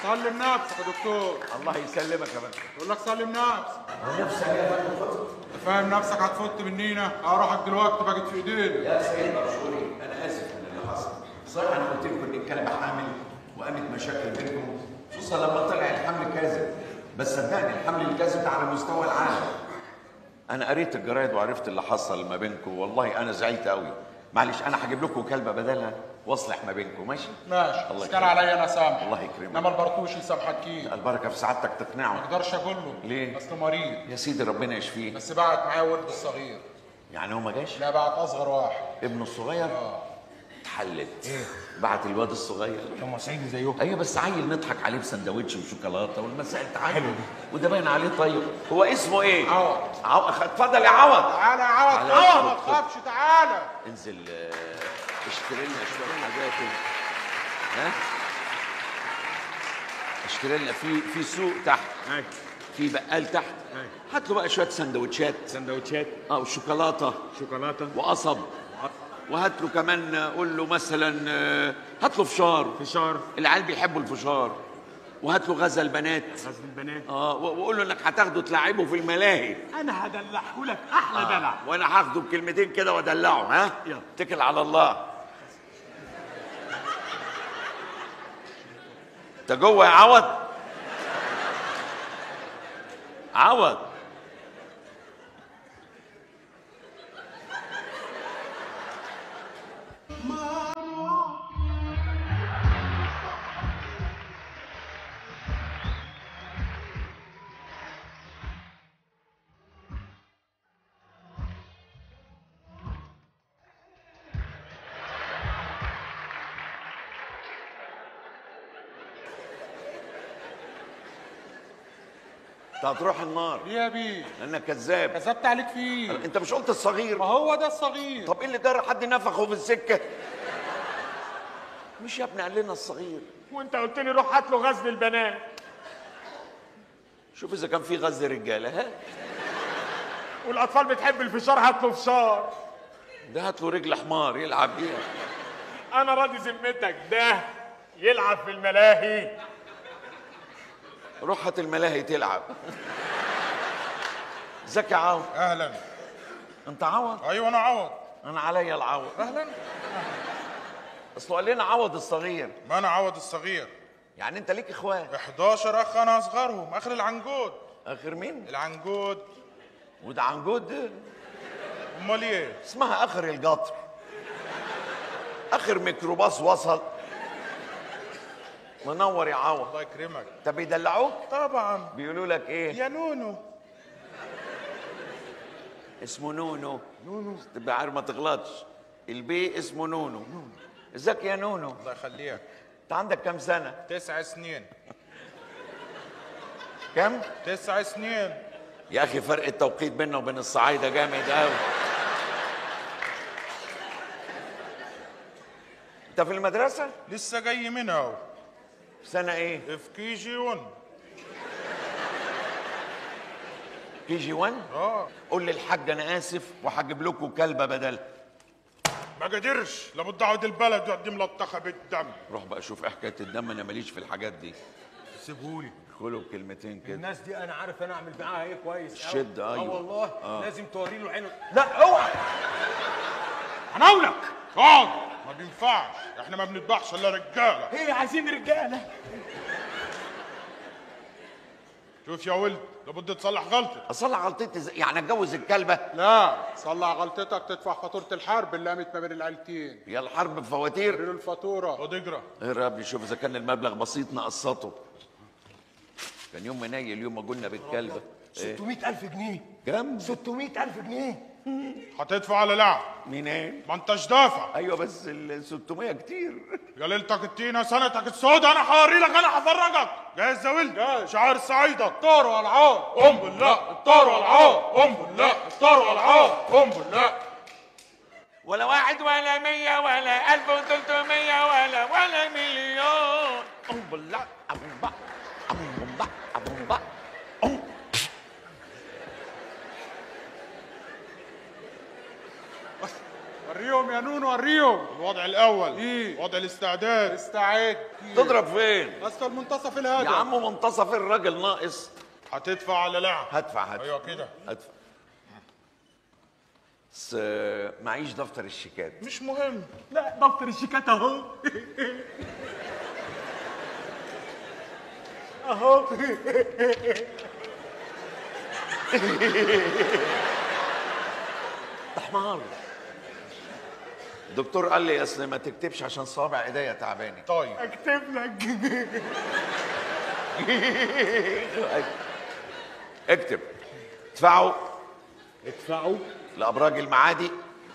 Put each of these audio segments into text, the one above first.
سلم نفسك يا دكتور الله يسلمك يا فندم يقول لك سلم نفسك نفسك يا فندم فاهم نفسك هتفوت منينا اروحك دلوقتي بقت في ايدينا يا سيد مشهوري انا اسف من اللي حصل صحيح انا قلت لكم ان الكلمه حامل وقامت مشاكل بينكم خصوصا لما طلع الحمل كاذب بس صدقني الحمل الكاذب ده على مستوى العالم انا قريت الجرايد وعرفت اللي حصل ما بينكم والله انا زعلت قوي معلش انا هجيب لكم كلبه بدلها واصلح ما بينكم ماشي ماشي الله بس كان يكرمك. عليا انا سامح الله يكرمك. انما البرطوش يسامحك كيه البركه في سعادتك ما تقنعه اقدرش اقول له ليه؟ اصله مريض يا سيدي ربنا يشفيه بس بعت معايا ولد الصغير يعني هو ما جاش لا بعت اصغر واحد ابنه الصغير اتحلت ايه بعت الواد الصغير هم صعيدي زيهم ايوه بس عيل نضحك عليه بسندوتش وشوكولاته والمسائل تعالى وده باين عليه طيب هو اسمه ايه؟ عوض. عو... أخ- اتفضل يا عوض تعالى يا عوض تعالى. عوض ما تخافش تعالى انزل آه، اشتري لنا اشتري لنا ده كده ها اشتري لنا في في سوق تحت هاي في بقال تحت هاي. هات له بقى شويه سندوتشات سندوتشات اه وشوكولاته شوكولاته وقصب وهات له كمان آه، قول له مثلا آه، هات له فشار فشار العيال بيحبوا الفشار وهات له غزل بنات غزل البنات اه و- وقول له انك هتاخده تلعبه في الملاهي انا هدلعه لك احلى دلع وانا هاخده بكلمتين كده وادلعه ها يلا. اتكل على الله انت جوه يا عوض عوض انت هتروح النار ليه يا بيه لانك كذاب كذبت عليك فيه انت مش قلت الصغير ما هو ده الصغير طب ايه اللي جرى حد نفخه في السكه مش يا ابني قال لنا الصغير وانت قلت لي روح هات له غزل البنات شوف اذا كان في غزل رجاله ها والاطفال بتحب الفشار هات له فشار ده هات له رجل حمار يلعب بيها انا راضي ذمتك ده يلعب في الملاهي روح هات الملاهي تلعب ازيك يا عوض اهلا انت عوض ايوه انا عوض انا عليا العوض اهلا اصل قال لنا عوض الصغير ما انا عوض الصغير يعني انت ليك اخوات 11 اخ انا اصغرهم اخر العنجود اخر مين العنجود وده عنجود ده امال ايه اسمها اخر القطر اخر ميكروباص وصل منور يا عوض الله يكرمك طب بيدلعوك طبعا بيقولوا لك ايه يا نونو اسمه نونو نونو تبقى عارف ما تغلطش البي اسمه نونو ازيك يا نونو الله يخليك انت عندك كام سنه تسع سنين كام تسع سنين يا اخي فرق التوقيت بيننا وبين الصعايده جامد قوي انت في المدرسه لسه جاي منها اهو سنه ايه في كي جي 1 كي جي 1 اه قول للحاج انا اسف وهجيب لكم كلبه بدل ما قدرش لابد اقعد البلد وقد ملطخه بالدم روح بقى شوف ايه حكايه الدم انا ماليش في الحاجات دي سيبهولي كلوا بكلمتين كده الناس دي انا عارف انا اعمل معاها ايه كويس أوي. شد، اه أيوة. والله آه. لازم توري له عينه لا اوعى هناولك اقعد ما بينفعش احنا ما بنذبحش الا رجاله ايه عايزين رجاله شوف يا ولد لابد تصلح غلطه اصلح غلطتي ازاي يعني اتجوز الكلبه لا صلح غلطتك تدفع فاتوره الحرب اللي قامت ما بين العيلتين يا الحرب بفواتير له الفاتوره خد اجرى ايه يا رب شوف اذا كان المبلغ بسيط نقسطه كان يوم منيل اليوم ما قلنا بالكلبه ايه 600000 جنيه كم 600000 جنيه هتدفع على لعب منين ما انتش دافع ايوه بس ال 600 كتير يا ليلتك التينه سنتك السوداء انا هوري لك انا هفرجك جاهز يا ولد شعار الصعيده الطار والعار قم بالله الطار والعار قم بالله الطار والعار قم بالله ولا واحد ولا مية ولا ألف وثلاثمية ولا ولا مليون أم بالله أم بق أم بق أم بق وريهم وريهم يا نون وريهم الوضع الاول إيه؟ وضع الاستعداد استعد تضرب فين اسفل منتصف يا الهدف عم منتصف الراجل ناقص هتدفع ولا لا هدفع هدفع ايوه كده هدفع بس آه، معيش دفتر الشيكات مش مهم لا دفتر الشيكات اهو اهو ده حمار الدكتور قال لي اصل ما تكتبش عشان صابع ايديا تعبانه طيب اكتب لك اكتب ادفعوا ادفعوا لابراج المعادي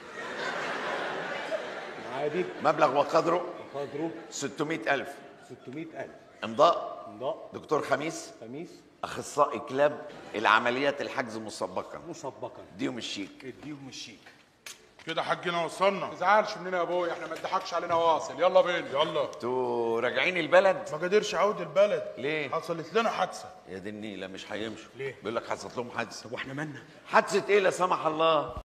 عادي مبلغ وقدره قدره 600000 600000 امضاء امضاء دكتور خميس خميس اخصائي كلاب العمليات الحجز مسبقا مسبقا اديهم الشيك اديهم الشيك كده حجنا وصلنا ما تزعلش مننا يا ابوي احنا ما تضحكش علينا واصل يلا بينا يلا انتوا راجعين البلد ما قدرش اعود البلد ليه؟ حصلت لنا حادثه يا دي النيله مش هيمشوا ليه؟ بيقول لك حصلت لهم حادثه واحنا مالنا حادثه ايه لا سمح الله